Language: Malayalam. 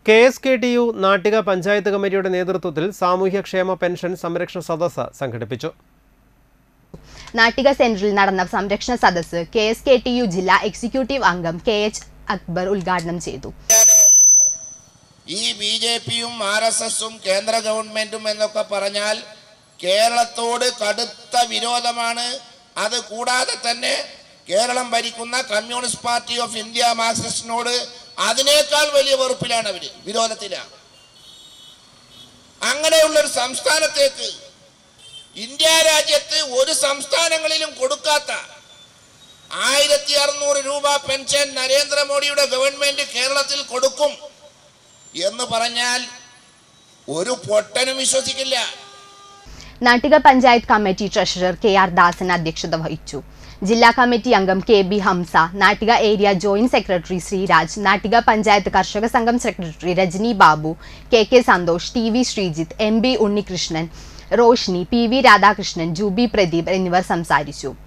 K S K T U Nattika panchayat കമ്മിറ്റിയുടെ നേതൃത്വത്തിൽ സാമൂഹ്യക്ഷേമ പെൻഷൻ സംരക്ഷണ സദസ്സ് സംഘടിപ്പിച്ചു നാട്ടിക സെന്ററിൽ നടന്ന സംരക്ഷണ സദസ്സ് K S K T U ജില്ലാ എക്സിക്യൂട്ടീവ് അംഗം കെ എച്ച് അക്ബർ ഉദ്ഘാടനം ചെയ്തു ഈ ബി ജെ പിയും ആർ എസ് എസും കേന്ദ്ര ഗവൺമെന്റും എന്നൊക്കെ പറഞ്ഞാൽ കേരളത്തോട് കടുത്ത വിരോധമാണ് അത് കൂടാതെ തന്നെ കേരളം ഭരിക്കുന്ന കമ്മ്യൂണിസ്റ്റ് പാർട്ടി ഓഫ് ഇന്ത്യ മാർക്സിസ്റ്റിനോട് അതിനേക്കാൾ വലിയ വെറുപ്പിലാണ് അവര് വിരോധത്തിലാണ് അങ്ങനെയുള്ള ഒരു സംസ്ഥാനത്തേക്ക് ഇന്ത്യ രാജ്യത്ത് ഒരു സംസ്ഥാനങ്ങളിലും കൊടുക്കാത്ത ആയിരത്തി അറുന്നൂറ് രൂപ പെൻഷൻ നരേന്ദ്രമോദിയുടെ ഗവൺമെന്റ് കേരളത്തിൽ കൊടുക്കും എന്ന് പറഞ്ഞാൽ ഒരു പൊട്ടനും വിശ്വസിക്കില്ല Nattika panchayat committee treasurer K R Dasan അധ്യക്ഷത വഹിച്ചു ജില്ലാ കമ്മിറ്റി അംഗം K B Hamsa Nattika area joint secretary Sreeraj Nattika panchayat കർഷക സംഘം secretary Rajani Babu K K Santhosh T V Sreejith M B Unnikrishnan Roshni P V Radhakrishnan Jubi Pradeep എന്നിവർ സംസാരിച്ചു